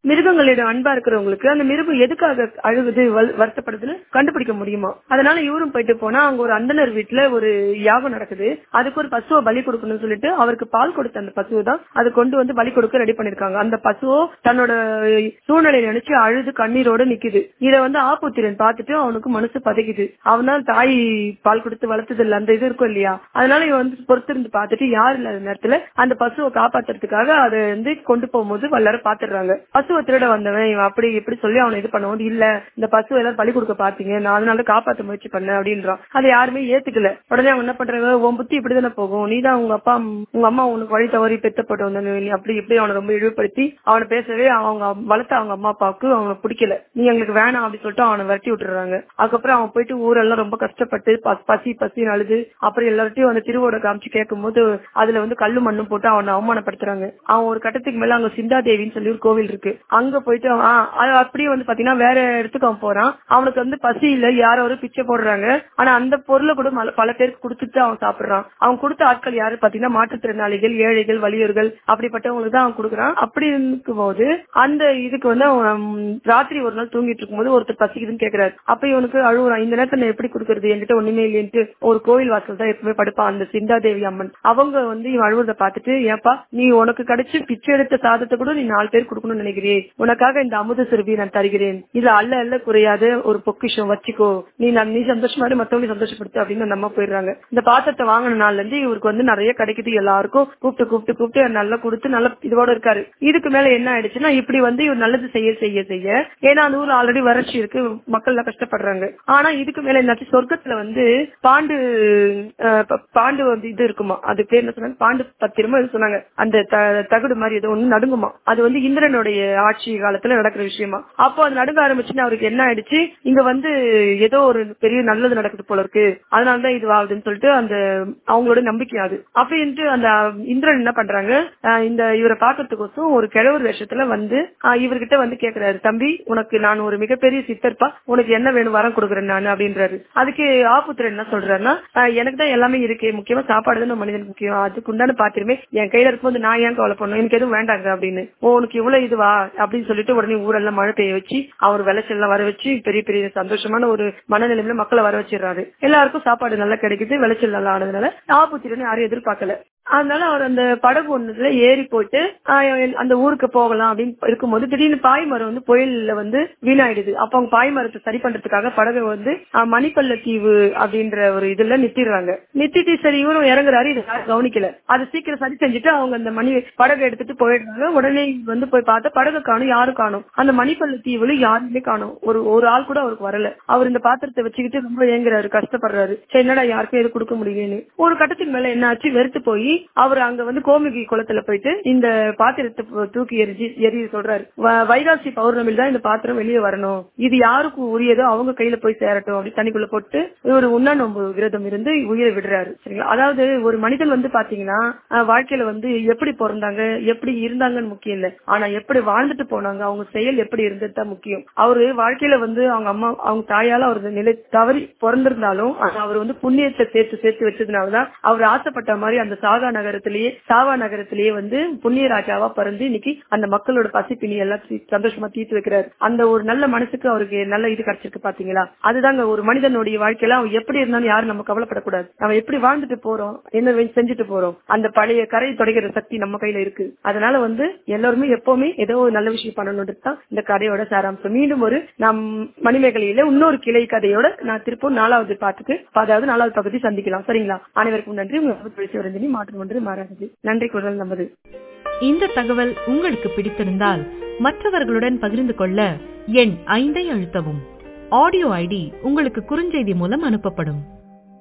மிருகங்களிடம் அன்பா இருக்கிறவங்களுக்கு அந்த மிருகம் எதுக்காக அழுகுது வல்- வருத்தப்படுதுன்னு கண்டுபிடிக்க முடியுமா அதனால இவரும் போயிட்டு போனா அங்க ஒரு அந்தனர் வீட்டுல ஒரு யாகம் நடக்குது அதுக்கு ஒரு பசுவை பலி கொடுக்கணும்னு சொல்லிட்டு அவருக்கு பால் கொடுத்த அந்த பசுவை தான் அது கொண்டு வந்து பலி கொடுக்க ரெடி பண்ணிருக்காங்க அந்த பசுவோ தன்னோட சூழ்நிலை நினைச்சு அழுது கண்ணீரோட நிக்குது இத வந்து ஆப்புத்திரன் பார்த்துட்டு அவனுக்கு மனசு பதைக்குது அவனால் தாய் பால் கொடுத்து வளர்த்தது இல்ல அந்த இது இருக்கும் இல்லையா அதனால இவன் வந்து பொறுத்திருந்து பார்த்துட்டு யார் இல்லாத நேரத்துல அந்த பசுவை காப்பாத்துறதுக்காக அதை வந்து கொண்டு போகும்போது எல்லாரும் பாத்துடுறாங்க பசுவை திருட வந்தவன் இவன் அப்படி இப்படி சொல்லி அவனை இது பண்ணும்போது இல்ல இந்த பசுவை எல்லாரும் பலி கொடுக்க பாத்தீங்க நான் அதனால காப்பாத்த முயற்சி பண்ணேன் அப்படின்றான் அதை யாருமே ஏத்துக்கல உடனே அவங்க என்ன பண்றாங்க உன் புத்தி இப்படிதானே போகும் நீ தான் உங்க அப்பா உங்க அம்மா உனக்கு வழி தவறி பெத்தப்பட்டு வந்த நீ அப்படி இப்படி அவனை ரொம்ப இழிவுபடுத்தி அவனை பேசவே அவங்க வளர்த்த அவங்க அம்மா அப்பாவுக்கு அவனை பிடிக்கல நீ எங்களுக்கு வேணாம் அப்படின்னு சொல்லிட்டு அவனை விரட்டி விட்டுறாங்க அதுக்கப்புறம் அவன் போயிட்டு ஊரெல்லாம் ரொம்ப கஷ்டப்பட்டு ப- பசி பசின்னு அழுது அப்புறம் எல்லார்ட்டையும் அந்த திருவோட காமிச்சு கேட்கும்போது அதுல வந்து கல்லு மண்ணும் போட்டு அவனை அவமானப்படுத்துறாங்க அவன் ஒரு கட்டத்துக்கு மேல அங்க சிந்தா தேவின்னு சொல்லி ஒரு கோவில் இருக்கு அங்க போயிட்டு அவன் ஆ, அது அப்படியே வந்து பாத்தீங்கன்னா வேற இடத்துக்கு அவன் போறான் அவனுக்கு வந்து பசி இல்ல யாரோ ஒரு பிச்சை போடுறாங்க ஆனா அந்த பொருளை கூட மல- பல பேருக்கு கொடுத்துட்டு அவன் சாப்பிடுறான் அவன் கொடுத்த ஆட்கள் யாரு பாத்தீங்கன்னா மாற்றுத்திறனாளிகள் ஏழைகள் வலியோர்கள் அப்படிப்பட்டவங்களுக்கு தான் அவன் கொடுக்குறான் அப்படி இருக்கும் போது அந்த இதுக்கு வந்து அவன் ம், ராத்திரி ஒரு நாள் தூங்கிட்டு இருக்கும்போது ஒருத்தர் பசிக்குதுன்னு கேக்குறாரு அப்ப இவனுக்கு அழுகுறான் இந்த நேரத்துல நான் எப்படி கொடுக்கறது என்கிட்ட ஒண்ணுமே இல்லைன்ட்டு ஒரு கோவில் வாசல் தான் எப்பவுமே படுப்பான் அந்த சிந்தாதேவி அம்மன் அவங்க வந்து இவன் அழுவுறத பார்த்துட்டு ஏப்பா நீ உனக்கு கிடைச்சு பிச்சை எடுத்த சாதத்தை கூட நீ நாலு பேர் கொடுக்கணும்னு நினைக்கிறே உனக்காக இந்த அமுத சிறுவி நான் தருகிறேன் இது அல்ல அல்ல குறையாத ஒரு பொக்கிஷம் வச்சுக்கோ நீ நான் நீ சந்தோஷமா இரு, மத்தவங்களை சந்தோஷப்படுத்து அப்படின்னு அந்த அம்மா போயிடுறாங்க இந்த பாத்திரத்தை வாங்கின நாள்ல இருந்து இவருக்கு வந்து நிறைய கிடைக்குது எல்லாருக்கும் கூப்பிட்டு கூப்பிட்டு கூப்பிட்டு நல்லா கொடுத்து நல்ல இதோட இருக்காரு இதுக்கு மேல என்ன ஆயிடுச்சுன்னா இப்படி வந்து இவர் நல்லது செய்ய செய்ய செய்ய ஏன்னா அந்த ஊர்ல ஆல்ரெடி வறட்சி இருக்கு மக்கள் எல்லாம் கஷ்டப்படுறாங்க ஆனா இதுக்கு மேல என்னாச்சு சொர்க்கத்துல வந்து பாண்டு அஹ், ப- பாண்டு வந்து இது இருக்குமா அது பேர் என்ன சொன்னாங்க பாண்டு பத்திரமா இது சொன்னாங்க அந்த த- தகடு மாதிரி ஏதோ ஒண்ணு நடுங்குமா அது வந்து இந்திரனுடைய ஆட்சி காலத்துல நடக்கிற விஷயமா அப்போ அது நடுங்க ஆரம்பிச்சுன்னு அவருக்கு என்ன ஆயிடுச்சு இங்க வந்து ஏதோ ஒரு பெரிய நல்லது நடக்குது போல இருக்கு அதனாலதான் இது ஆகுதுன்னு சொல்லிட்டு அந்த அவங்களோட நம்பிக்கை அது அப்படின்ட்டு அந்த இந்திரன் என்ன பண்றாங்க அஹ், இந்த இவரை பாக்கிறதுக்கோசம் ஒரு கிழவர் வேஷத்துல வந்து அஹ், இவர்கிட்ட வந்து கேக்குறாரு தம்பி உனக்கு நான் ஒரு மிகப்பெரிய சித்தர்ப்பா உனக்கு என்ன வேணும் வரம் கொடுக்குறேன் நான் அப்படின்றாரு அதுக்கு ஆபுத்திரன் என்ன சொல்றாருன்னா அஹ், எனக்கு தான் எல்லாமே இருக்கு முக்கியமா சாப்பாடு தான் மனிதனுக்கு முக்கியம் அதுக்கு உண்டான பாத்திரமே என் கையில இருக்கும்போது நான் ஏன் கவலை பண்ணணும் எனக்கு எதுவும் வேண்டாங்க அப்படின்னு ஓ உனக்கு இவ்வளவு இதுவா அப்படின்னு சொல்லிட்டு உடனே ஊரெல்லாம் மழை பெய்ய வச்சு அவர் விளைச்சல் எல்லாம் வர வச்சு பெரிய பெரிய சந்தோஷமான ஒரு மனநிலைமையில மக்களை வர வச்சிடுறாரு எல்லாருக்கும் சாப்பாடு நல்லா கிடைக்குது விளைச்சல் நல்லா ஆனதுனால ஆபுத்திரன் யாரும் எதிர்பார்க்கல அதனால அவர் அந்த படகு ஒண்ணுல ஏறி போயிட்டு ஆஹ், அந்த ஊருக்கு போகலாம் அப்படின்னு இருக்கும்போது திடீர்னு பாய்மரம் வந்து புயல்ல வந்து வீணாயிடுது அப்ப அவங்க பாய்மரத்தை சரி பண்றதுக்காக படகு வந்து ஆஹ், மணிப்பள்ள தீவு அப்படின்ற ஒரு இதுல நிறுத்திடுறாங்க நிறுத்திட்டு சரி இவரும் இறங்குறாரு இது யாரும் கவனிக்கல அது சீக்கிரம் சரி செஞ்சுட்டு அவங்க அந்த மணி படகு எடுத்துட்டு போயிடுறாங்க உடனே இவர் வந்து போய் பார்த்தா படகு காணும் யாரும் காணும் அந்த மணிப்பள்ள தீவுல யாருமே காணும் ஒரு ஒரு ஆள் கூட அவருக்கு வரல அவர் இந்த பாத்திரத்தை வச்சுக்கிட்டு ரொம்ப ஏங்குறாரு கஷ்டப்படுறாரு சரி என்னடா யாருக்கும் எது கொடுக்க முடியலன்னு ஒரு கட்டத்துக்கு மேல என்ன ஆச்சு வெறுத்து போய் அவர் அங்க வந்து கோமுகி குளத்துல போயிட்டு இந்த பாத்திரத்தை பு- தூக்கி எரிஞ்சு எரிய சொல்றாரு வ- வைகாசி பௌர்ணமியில் தான் இந்த பாத்திரம் வெளியே வரணும் இது யாருக்கு உரியதோ அவங்க கையில போய் சேரட்டும் அப்படி தண்ணிக்குள்ள போட்டு இவர் உண்ணா நோம்பு விரதம் இருந்து உயிரை விடுறாரு சரிங்களா அதாவது ஒரு மனிதன் வந்து பாத்தீங்கன்னா அஹ், வாழ்க்கையில வந்து எப்படி பிறந்தாங்க எப்படி இருந்தாங்கன்னு முக்கியம் இல்ல ஆனா எப்படி வாழ்ந்துட்டு போனாங்க அவங்க செயல் எப்படி இருந்தது தான் முக்கியம் அவரு வாழ்க்கையில வந்து அவங்க அம்மா அவங்க தாயால அவர் நிலை தவறி பிறந்திருந்தாலும் ஆனா அவர் வந்து புண்ணியத்தை சேர்த்து சேர்த்து வச்சதுனாலதான் அவர் ஆசைப்பட்ட மாதிரி அந்த சாகா நகரத்திலேயே சாவா நகரத்திலேயே வந்து புண்ணிய ராஜாவா பிறந்து இன்னைக்கு அந்த மக்களோட பசி பிணி எல்லாம் தீ- சந்தோஷமா தீர்த்து வைக்கிறாரு அந்த ஒரு நல்ல மனசுக்கு அவருக்கு நல்ல இது கிடைச்சிருக்கு பாத்தீங்களா அதுதாங்க ஒரு மனிதனுடைய வாழ்க்கையில அவன் எப்படி இருந்தாலும் யாரும் நம்ம கவலைப்படக்கூடாது நம்ம எப்படி வாழ்ந்துட்டு போறோம் என்ன வே- செஞ்சுட்டு போறோம் அந்த பழைய கரையை தொடக்கிற சக்தி நம்ம கையில இருக்கு அதனால வந்து எல்லாருமே எப்பவுமே ஏதோ ஒரு நல்ல விஷயம் பண்ணணும்னு தான் இந்த கதையோட சாராம்சம் மீண்டும் ஒரு நம் மணிமேகலையில இன்னொரு கிளை கதையோட நான் திருப்பூர் நாலாவது பாட்டுக்கு அதாவது நாலாவது பகுதி சந்திக்கலாம் சரிங்களா அனைவருக்கும் நன்றி உங்க பேசுவரஞ்சனி மாற்றம் ஒன்று மாறாது நன்றி குரல் நமது இந்த தகவல் உங்களுக்கு பிடித்திருந்தால் மற்றவர்களுடன் பகிர்ந்து கொள்ள எண் ஐந்தை அழுத்தவும் ஆடியோ ஐடி உங்களுக்கு குறுஞ்செய்தி மூலம் அனுப்பப்படும்